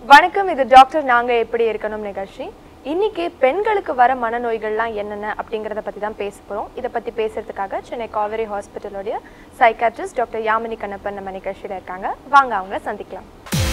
வணக்கம் இது டாக்டர் நாங்க எப்படி இருக்கணும் நிகழ்ச்சி இன்னைக்கு பெண்களுக்கு வர மனநோய்கள்லாம் என்னென்ன அப்படிங்கிறத பத்தி தான் பேச போறோம் இதை பத்தி பேசுறதுக்காக சென்னை காவேரி ஹாஸ்பிட்டலோடைய சைக்காட்ரிஸ்ட் டாக்டர் யாமினி கண்ணப்பன் நம்ம நிகழ்ச்சியில இருக்காங்க வாங்க அவங்கள சந்திக்கலாம்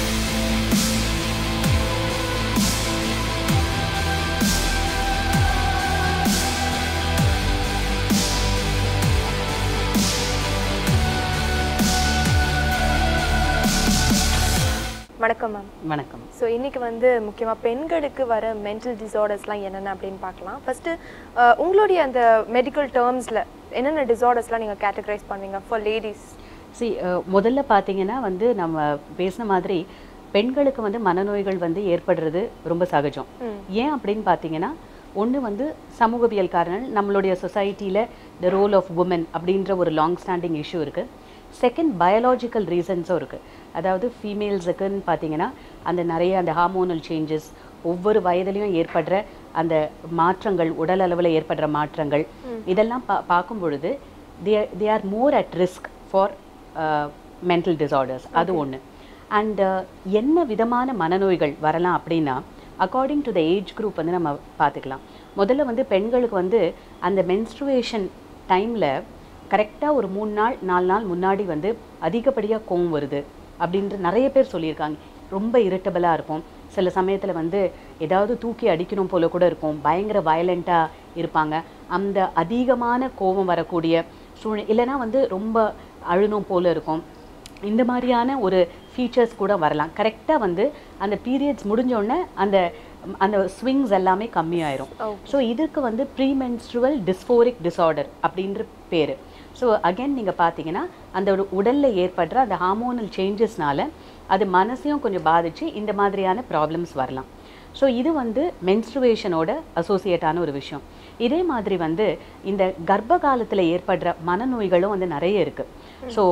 வணக்கம் மேம் வணக்கம் ஸோ இன்னைக்கு வந்து முக்கியமாக பெண்களுக்கு வர மென்டல் டிசார்டர்ஸ்லாம் என்னென்ன அப்படின்னு பார்க்கலாம் ஃபர்ஸ்ட்டு உங்களுடைய அந்த மெடிக்கல் டேர்ம்ஸில் என்னென்ன டிசார்டர்ஸ்லாம் நீங்கள் கேட்டகரைஸ் பண்ணுவீங்க ஃபார் லேடிஸ் சி முதல்ல பார்த்தீங்கன்னா வந்து நம்ம பேசின மாதிரி பெண்களுக்கு வந்து மனநோய்கள் வந்து ஏற்படுறது ரொம்ப சகஜம் ஏன் அப்படின்னு பார்த்தீங்கன்னா ஒன்று வந்து சமூகவியல் காரணங்கள் நம்மளுடைய சொசைட்டியில் த ரோல் ஆஃப் உமன் அப்படின்ற ஒரு லாங் ஸ்டாண்டிங் இஷ்யூ இருக்குது செகண்ட் பயாலாஜிக்கல் ரீசன்ஸும் இருக்குது அதாவது ஃபீமேல்ஸுக்குன்னு பார்த்தீங்கன்னா அந்த நிறைய அந்த ஹார்மோனல் சேஞ்சஸ் ஒவ்வொரு வயதிலையும் ஏற்படுற அந்த மாற்றங்கள் உடல் அளவில் ஏற்படுற மாற்றங்கள் இதெல்லாம் பா பார்க்கும் பொழுது they they are more at risk for mental disorders அது ஒன்று அண்ட் என்ன விதமான மனநோய்கள் வரலாம் அப்படின்னா according to the age group வந்து நம்ம பார்த்துக்கலாம் முதல்ல வந்து பெண்களுக்கு வந்து அந்த மென்ஸ்ட்ருவேஷன் டைமில் கரெக்டாக ஒரு மூணு நாள் நாலு நாள் முன்னாடி வந்து அதிகப்படியாக கோவம் வருது அப்படின்ற நிறைய பேர் சொல்லியிருக்காங்க ரொம்ப இரிட்டபிளாக இருப்போம் சில சமயத்தில் வந்து ஏதாவது தூக்கி அடிக்கணும் போல கூட இருக்கும் பயங்கர வயலண்ட்டாக இருப்பாங்க அந்த அதிகமான கோபம் வரக்கூடிய சூழ்நிலை இல்லைன்னா வந்து ரொம்ப அழுணும் போல இருக்கும் இந்த மாதிரியான ஒரு ஃபீச்சர்ஸ் கூட வரலாம் கரெக்டாக வந்து அந்த பீரியட்ஸ் முடிஞ்சோடனே அந்த அந்த ஸ்விங்ஸ் எல்லாமே கம்மியாயிரும் ஸோ இதுக்கு வந்து ப்ரீமென்ஸ்ட்ருவல் டிஸ்ஃபோரிக் டிசார்டர் அப்படின்ற பேர் ஸோ அகைன் நீங்கள் பார்த்தீங்கன்னா அந்த ஒரு உடலில் ஏற்படுற அந்த ஹார்மோனல் சேஞ்சஸ்னால அது மனசையும் கொஞ்சம் பாதிச்சு இந்த மாதிரியான ப்ராப்ளம்ஸ் வரலாம் ஸோ இது வந்து மென்ஸ்ட்ருவேஷனோட அசோசியேட்டான ஒரு விஷயம் இதே மாதிரி வந்து இந்த கர்ப்ப காலத்தில் ஏற்படுற மனநோய்களும் வந்து நிறைய இருக்குது ஸோ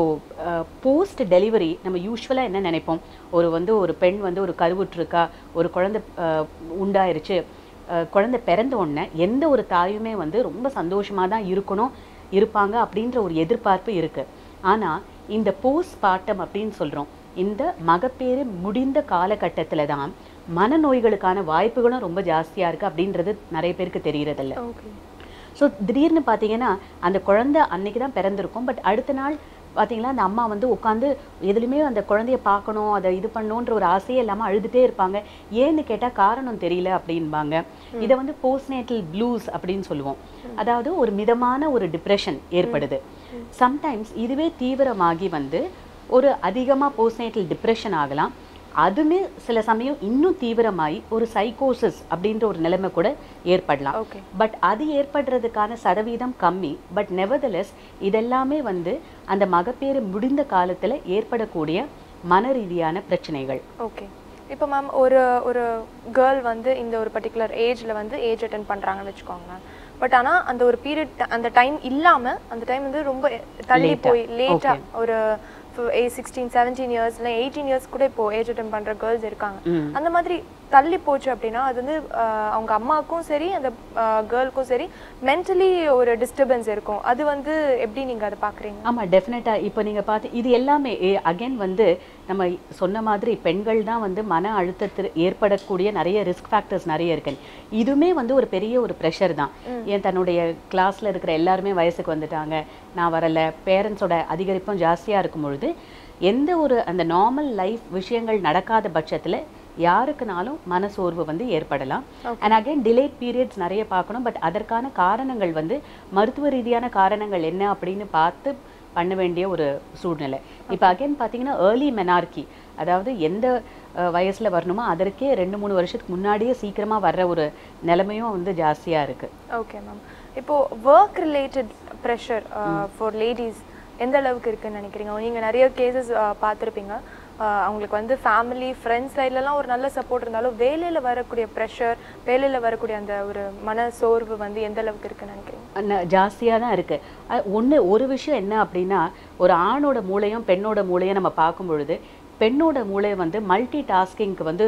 போஸ்ட் டெலிவரி நம்ம யூஸ்வலாக என்ன நினைப்போம் ஒரு வந்து ஒரு பெண் வந்து ஒரு கருவுற்றிருக்கா ஒரு குழந்தை அஹ், உண்டாயிருச்சு அஹ், குழந்தை பிறந்த உடனே எந்த ஒரு தாயுமே வந்து ரொம்ப சந்தோஷமாக தான் இருக்கணும் இருப்பாங்க அப்படின்ற ஒரு எதிர்பார்ப்பு இருக்குது ஆனால் இந்த போஸ்ட் பார்ட்டம் அப்படின்னு சொல்கிறோம் இந்த மகப்பேறு முடிந்த காலகட்டத்தில் தான் மனநோய்களுக்கான வாய்ப்புகளும் ரொம்ப ஜாஸ்தியாக இருக்குது அப்படின்றது நிறைய பேருக்கு தெரியறதில்ல ஓகே ஸோ திடீர்னு பார்த்தீங்கன்னா அந்த குழந்தை அன்னைக்கு தான் பிறந்திருக்கும் பட் அடுத்த நாள் பார்த்தீங்களா அந்த அம்மா வந்து உட்காந்து எதுலையுமே அந்த குழந்தைய பார்க்கணும் அதை இது பண்ணணுன்ற ஒரு ஆசையே இல்லாமல் அழுதுகிட்டே இருப்பாங்க ஏன்னு கேட்டால் காரணம் தெரியல அப்படின்பாங்க இதை வந்து போஸ்ட்நேட்டல் ப்ளூஸ் அப்படின்னு சொல்லுவோம் அதாவது ஒரு மிதமான ஒரு டிப்ரெஷன் ஏற்படுது சம்டைம்ஸ் இதுவே தீவிரமாகி வந்து ஒரு அதிகமாக போஸ்ட்நேட்டல் டிப்ரெஷன் ஆகலாம் அதுமே சில சமயம் இன்னும் தீவிரமாகி ஒரு சைக்கோசிஸ் அப்படின்ற ஒரு நிலைமை கூட ஏற்படலாம் ஓகே பட் அது ஏற்படுறதுக்கான சதவீதம் கம்மி பட் நெவர்தலெஸ் இதெல்லாமே வந்து அந்த மகப்பேறு முடிந்த காலத்தில் ஏற்படக்கூடிய மன ரீதியான பிரச்சனைகள் ஓகே இப்போ மேம் ஒரு ஒரு கேர்ள் வந்து இந்த ஒரு பர்டிகுலர் ஏஜ்ல வந்து ஏஜ் அட்டன் பண்றாங்கன்னு வச்சுக்கோங்க பட் ஆனா அந்த ஒரு பீரியட் அந்த டைம் இல்லாம அந்த டைம் வந்து ரொம்ப தள்ளி Late-ஆ. போய் லேட்டா Okay. ஒரு சிக்ஸ்டீன் செவன்டீன் இயர்ஸ் இல்லை எயிட்டீன் இயர்ஸ் கூட இப்போ ஏஜ் அட்டன் பண்ற கேர்ள்ஸ் இருக்காங்க ம். அந்த மாதிரி தள்ளி போச்சு அப்படின்னா அது வந்து ஆஹ், அவங்க அம்மாவுக்கும் சரி அந்த கேர்ளுக்கும் சரி மென்டலி ஒரு டிஸ்டர்பன்ஸ் இருக்கும் அது வந்து எப்படி நீங்க அதை பாக்குறீங்க ஆமா டெஃபினட்டா இப்போ நீங்க பார்த்து இது எல்லாமே அகைன் வந்து நம்ம சொன்ன மாதிரி பெண்கள் தான் வந்து மன அழுத்தத்தில் ஏற்படக்கூடிய நிறைய ரிஸ்க் ஃபேக்டர்ஸ் நிறைய இருக்கு இதுவுமே வந்து ஒரு பெரிய ஒரு ப்ரெஷர் தான் ஏன் தன்னுடைய கிளாஸ்ல இருக்கிற எல்லாருமே வயசுக்கு வந்துட்டாங்க நான் வரல பேரண்ட்ஸோட அதிகரிப்பும் ஜாஸ்தியா இருக்கும் பொழுது எந்த ஒரு அந்த நார்மல் லைஃப் விஷயங்கள் நடக்காத பட்சத்துல யாருக்குனாலும் மனசோர்வு வந்து ஏற்படலாம் அண்ட் அகைன் டிலேட் பீரியட்ஸ் நிறைய பார்க்கணும் பட் அதற்கான காரணங்கள் வந்து மருத்துவ ரீதியான காரணங்கள் என்ன அப்படின்னு பார்த்து பண்ண வேண்டிய ஒரு சூழ்நிலை இப்போ அகைன் பார்த்தீங்கன்னா ஏர்லி மெனார்கி அதாவது எந்த அஹ், வயசுல வரணுமோ அதற்கே ரெண்டு மூணு வருஷத்துக்கு முன்னாடியே சீக்கிரமா வர்ற ஒரு நிலைமையும் வந்து ஜாஸ்தியா இருக்கு ஓகே மேம் இப்போ work related pressure for ladies எந்த அளவுக்கு இருக்குன்னு நினைக்கிறீங்க நீங்க நிறைய கேசஸ் பார்த்துருப்பீங்க அவங்களுக்கு வந்து ஃபேமிலி ஃப்ரெண்ட்ஸ் சைட்லலாம் ஒரு நல்ல சப்போர்ட் இருந்தாலும் வேலையில வரக்கூடிய ப்ரெஷர் வேலையில வரக்கூடிய அந்த ஒரு மன சோர்வு வந்து எந்த அளவுக்கு இருக்குன்னு நினைக்கிறீங்க ஜாஸ்தியாக தான் இருக்கு ஒன்று ஒரு விஷயம் என்ன அப்படின்னா ஒரு ஆணோட மூளையும் பெண்ணோட மூளையும் நம்ம பார்க்கும் பொழுது பெண்ணோட மூளை வந்து மல்டி டாஸ்கிங்க்கு வந்து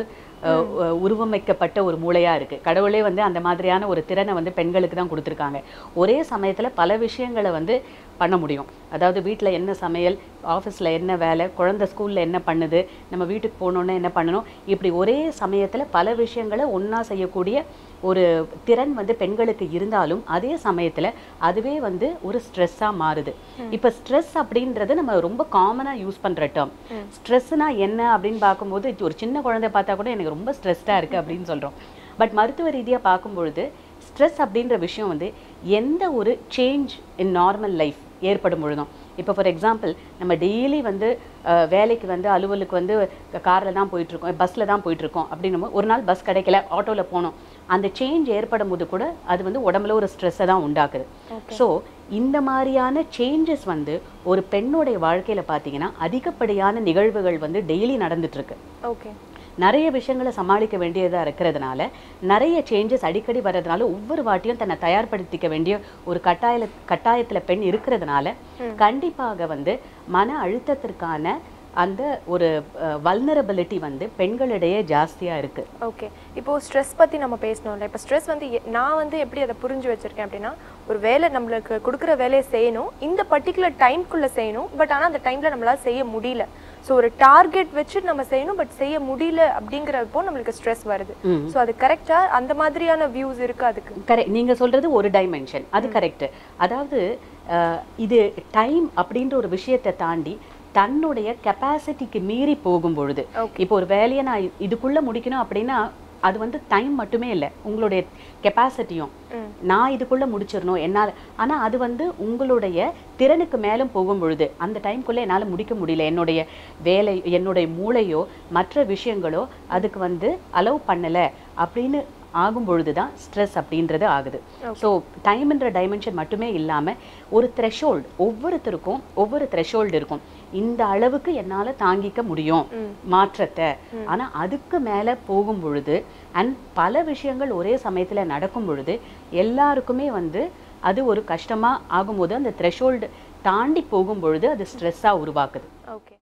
அஹ், அஹ், உருவமைக்கப்பட்ட ஒரு மூளையா இருக்கு கடவுளே வந்து அந்த மாதிரியான ஒரு திறனை வந்து பெண்களுக்கு தான் கொடுத்துருக்காங்க ஒரே சமயத்துல பல விஷயங்களை வந்து பண்ண முடியும் அதாவது வீட்ல என்ன சமையல் ஆஃபீஸ்ல என்ன வேலை குழந்தை ஸ்கூல்ல என்ன பண்ணுது நம்ம வீட்டுக்கு போகணுன்னா என்ன பண்ணணும் இப்படி ஒரே சமயத்துல பல விஷயங்களை ஒண்ணா செய்யக்கூடிய ஒரு திறன் வந்து பெண்களுக்கு இருந்தாலும் அதே சமயத்துல அதுவே வந்து ஒரு ஸ்ட்ரெஸ்ஸா மாறுது இப்ப ஸ்ட்ரெஸ் அப்படின்றது நம்ம ரொம்ப காமனா யூஸ் பண்ற டேர்ம் ஸ்ட்ரெஸ்னா என்ன அப்படின்னு பார்க்கும்போது இது ஒரு சின்ன குழந்தை பார்த்தா கூட எனக்கு ரொம்ப ஸ்ட்ரெஸ்டா இருக்கு அப்படின்னு சொல்றோம் பட் மருத்துவ ரீதியா பார்க்கும்பொழுது ஸ்ட்ரெஸ் அப்படின்ற விஷயம் வந்து எந்த ஒரு சேஞ்ச் இன் நார்மல் லைஃப் ஏற்படும் பொழுதும் இப்போ ஃபார் எக்ஸாம்பிள் நம்ம டெய்லி வந்து அஹ், வேலைக்கு வந்து அலுவலுக்கு வந்து காரில் தான் போயிட்டு இருக்கோம் பஸ்ஸில் தான் போயிட்டு இருக்கோம் அப்படின்னும் போது ஒரு நாள் பஸ் கிடைக்கல ஆட்டோவில் போனோம் அந்த சேஞ்ச் ஏற்படும் போது கூட அது வந்து உடம்புல ஒரு ஸ்ட்ரெஸ்ஸை தான் உண்டாக்குது ஸோ இந்த மாதிரியான சேஞ்சஸ் வந்து ஒரு பெண்ணுடைய வாழ்க்கையில பார்த்தீங்கன்னா அதிகப்படியான நிகழ்வுகள் வந்து டெய்லி நடந்துட்டு இருக்கு ஓகே நிறைய விஷயங்களை சமாளிக்க வேண்டியதா இருக்கிறதுனால நிறைய சேஞ்சஸ் அடிக்கடி வர்றதுனால ஒவ்வொரு வாட்டியும் தன்னை தயார்படுத்திக்க வேண்டிய ஒரு கட்டாய கட்டாயத்துல பெண் இருக்கிறதுனால கண்டிப்பாக வந்து மன அழுத்தத்திற்கான அந்த ஒரு வல்னரபிலிட்டி வந்து பெண்களிடையே ஜாஸ்தியா இருக்கு ஓகே இப்போ ஸ்ட்ரெஸ் பத்தி நம்ம பேசணும்ல இப்போ ஸ்ட்ரெஸ் வந்து எ- நான் வந்து எப்படி அதை புரிஞ்சு வச்சிருக்கேன் அப்படின்னா ஒரு வேலை நம்மளுக்கு கொடுக்குற வேலையை செய்யணும் இந்த பர்டிகுலர் டைம்குள்ள செய்யணும் பட் ஆனா அந்த டைம்ல நம்மளால செய்ய முடியல ஸோ ஒரு டார்கெட் வச்சு நம்ம செய்யணும் பட் செய்ய முடியல அப்படிங்கிறப்போ நம்மளுக்கு ஸ்ட்ரெஸ் வருது ம். ஸோ அது கரெக்டா அந்த மாதிரியான வியூஸ் இருக்கு அதுக்கு கரெக்ட் நீங்க சொல்றது ஒரு டைமென்ஷன் அது கரெக்ட் அதாவது அஹ், இது டைம் அப்படின்ற ஒரு விஷயத்தை தாண்டி தன்னுடைய கெப்பாசிட்டிக்கு மீறி போகும் பொழுது இப்போ ஒரு வேலையை நான் இ- இதுக்குள்ள முடிக்கணும் அப்படின்னா அது வந்து டைம் மட்டுமே இல்லை உங்களுடைய கெப்பாசிட்டியும் நான் இதுக்குள்ள முடிச்சிடணும் என்னால் ஆனா அது வந்து உங்களுடைய திறனுக்கு மேலும் போகும் பொழுது அந்த டைம்குள்ள என்னால முடிக்க முடியல என்னுடைய வேலை என்னுடைய மூளையோ மற்ற விஷயங்களோ அதுக்கு வந்து அலோவ் பண்ணல அப்படின்னு ஆகும் பொழுது தான் ஸ்ட்ரெஸ் அப்படின்றது ஆகுது ஸோ டைம்ன்ற டைமென்ஷன் மட்டுமே இல்லாம ஒரு த்ரெஷோல்டு ஒவ்வொருத்தருக்கும் ஒவ்வொரு த்ரெஷோல்டு இருக்கும் இந்த அளவுக்கு என்னால தாங்கிக்க முடியும் மாற்றத்தை ஆனா அதுக்கு மேல போகும் பொழுது அண்ட் பல விஷயங்கள் ஒரே சமயத்துல நடக்கும் பொழுது எல்லாருக்குமே வந்து அது ஒரு கஷ்டமா ஆகும்போது அந்த த்ரெஷோல்டு தாண்டி போகும் பொழுது அது ஸ்ட்ரெஸ்ஸா உருவாக்குது ஓகே